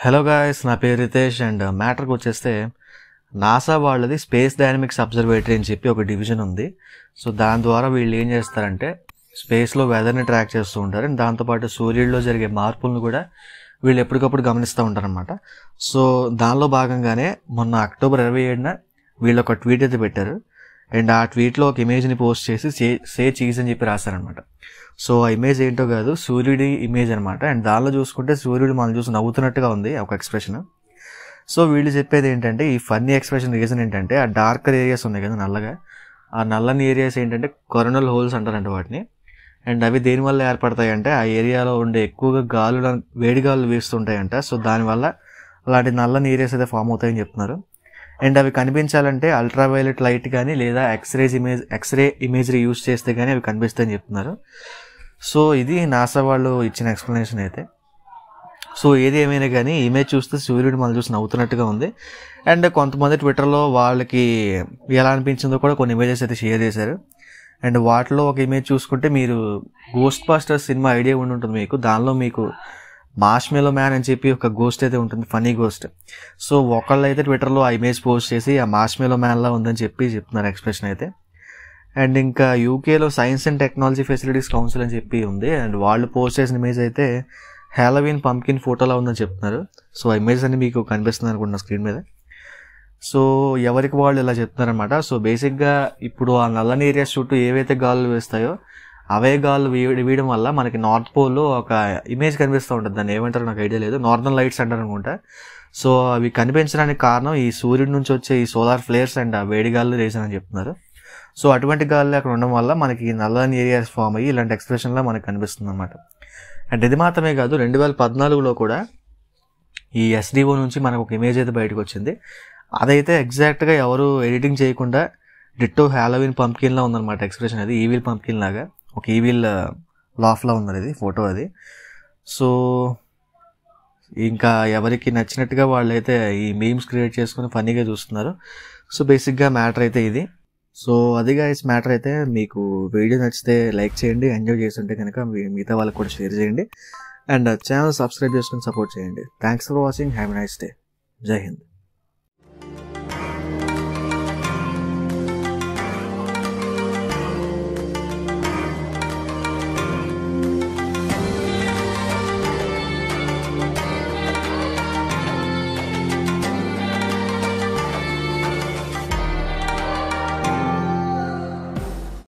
hello guys నా పేరు Riteish and మ్యాటర్కి వచ్చేస్తే నాసా వాళ్ళది స్పేస్ డైనమిక్స్ అబ్జర్వేటరీ అని చెప్పి ఒక డివిజన్ ఉంది సో దాని ద్వారా వీళ్ళు ఏం చేస్తారంటే స్పేస్లో వెదర్ని ట్రాక్ చేస్తూ ఉంటారు అండ్ దాంతోపాటు సూర్యుడిలో జరిగే మార్పులను కూడా వీళ్ళు ఎప్పటికప్పుడు గమనిస్తూ ఉంటారనమాట సో దానిలో భాగంగానే మొన్న అక్టోబర్ ఇరవై ఏడున వీళ్ళు ఒక ట్వీట్ అయితే పెట్టారు అండ్ ఆ ట్వీట్లో ఒక ఇమేజ్ని పోస్ట్ చేసి సే సే చీజ్ అని చెప్పి రాశారనమాట సో ఆ ఇమేజ్ ఏంటో కాదు సూర్యుడి ఇమేజ్ అనమాట అండ్ దానిలో చూసుకుంటే సూర్యుడు మనం చూసి నవ్వుతున్నట్టుగా ఉంది ఒక ఎక్స్ప్రెషన్ సో వీళ్ళు చెప్పేది ఏంటంటే ఈ ఫన్నీ ఎక్స్ప్రెషన్ రీజన్ ఏంటంటే ఆ డార్కర్ ఏరియాస్ ఉన్నాయి కదా నల్లగా ఆ నల్లని ఏరియాస్ ఏంటంటే కొరనల్ హోల్స్ అంటారంట వాటిని అండ్ అవి దేనివల్ల ఏర్పడతాయంటే ఆ ఏరియాలో ఉండే ఎక్కువగా గాలులు వేడి గాలులు వీస్తుంటాయంట సో దానివల్ల అలాంటి నల్లని ఏరియాస్ అయితే ఫామ్ అవుతాయని చెప్తున్నారు అండ్ అవి కనిపించాలంటే అల్ట్రావైలెట్ లైట్ కానీ లేదా X rays image X ray imagery use చేస్తే కానీ అవి కనిపిస్తాయని చెప్తున్నారు సో ఇది నాసా వాళ్ళు ఇచ్చిన ఎక్స్ప్లెనేషన్ అయితే సో ఏది ఏమైనా కానీ ఇమేజ్ చూస్తే సూర్యుడు మనం చూసి నవ్వుతున్నట్టుగా ఉంది అండ్ కొంతమంది ట్విట్టర్లో వాళ్ళకి ఎలా అనిపించిందో కూడా కొన్ని ఇమేజెస్ అయితే షేర్ చేశారు అండ్ వాటిలో ఒక ఇమేజ్ చూసుకుంటే మీరు గోస్ట్ బాస్టర్స్ సినిమా ఐడియా ఉండి ఉంటుంది మీకు దానిలో మీకు మాష్మెలో మ్యాన్ అని చెప్పి ఒక గోస్ట్ అయితే ఉంటుంది ఫనీ గోస్ట్ సో ఒకళ్ళు అయితే ట్విట్టర్లో ఆ ఇమేజ్ పోస్ట్ చేసి ఆ మాష్మెలో మ్యాన్లా ఉందని చెప్పి చెప్తున్నారు ఎక్స్ప్రెషన్ అయితే అండ్ ఇంకా యూకేలో science and technology facilities council అని చెప్పి ఉంది అండ్ వాళ్ళు పోస్ట్ చేసిన ఇమేజ్ అయితే హ్యాలవీన్ పంకిన్ ఫోటోలా ఉందని చెప్తున్నారు సో ఆ ఇమేజ్ అన్ని మీకు కనిపిస్తుంది అనుకుంటున్నా స్క్రీన్ మీద సో ఎవరికి వాళ్ళు ఇలా చెప్తున్నారనమాట సో బేసిక్గా ఇప్పుడు ఆ నల్లని ఏరియాస్ చుట్టూ ఏవైతే గాలులు వేస్తాయో అవే గాలు వేయడం వేయడం వల్ల మనకి నార్త్ పోల్లో ఒక ఇమేజ్ కనిపిస్తూ ఉంటుంది దాన్ని ఏమంటారో నాకు ఐడియా లేదు నార్దర్న్ లైట్స్ అంటారు అనుకుంటా సో అవి కనిపించడానికి కారణం ఈ సూర్యుడి నుంచి వచ్చే ఈ సోలార్ ఫ్లేయర్స్ అండ్ ఆ వేడి గాలు రీజన్ అని చెప్తున్నారు సో అటువంటి గాలి అక్కడ ఉండడం వల్ల మనకి నల్లని ఏరియాస్ ఫామ్ అయ్యి ఇలాంటి ఎక్స్ప్రెషన్లో మనకు కనిపిస్తుంది అనమాట అండ్ ఇది మాత్రమే కాదు రెండు వేల పద్నాలుగులో కూడా ఈ ఎస్డిఓ నుంచి మనకు ఒక ఇమేజ్ అయితే బయటకు వచ్చింది అదైతే ఎగ్జాక్ట్గా ఎవరు ఎడిటింగ్ చేయకుండా డిట్టో హ్యాలోవిన్ పంప్కిన్లా ఉందన్నమాట ఎక్స్ప్రెషన్ అది ఈవిల్ పంప్కిన్ లాగా ఒక ఈవిల్ లాఫ్లా ఉంది అది ఫోటో అది సో ఇంకా ఎవరికి నచ్చినట్టుగా వాళ్ళైతే ఈ మీమ్స్ క్రియేట్ చేసుకుని ఫన్నీగా చూస్తున్నారు సో బేసిక్గా మ్యాటర్ అయితే ఇది సో అది గైస్ మ్యాటర్ అయితే మీకు వీడియో నచ్చితే లైక్ చేయండి ఎంజాయ్ చేస్తుంటే కనుక మిగతా వాళ్ళకి కూడా షేర్ చేయండి అండ్ ఛానల్ సబ్స్క్రైబ్ చేసుకుని సపోర్ట్ చేయండి thanks for watching have nice day జై హింద్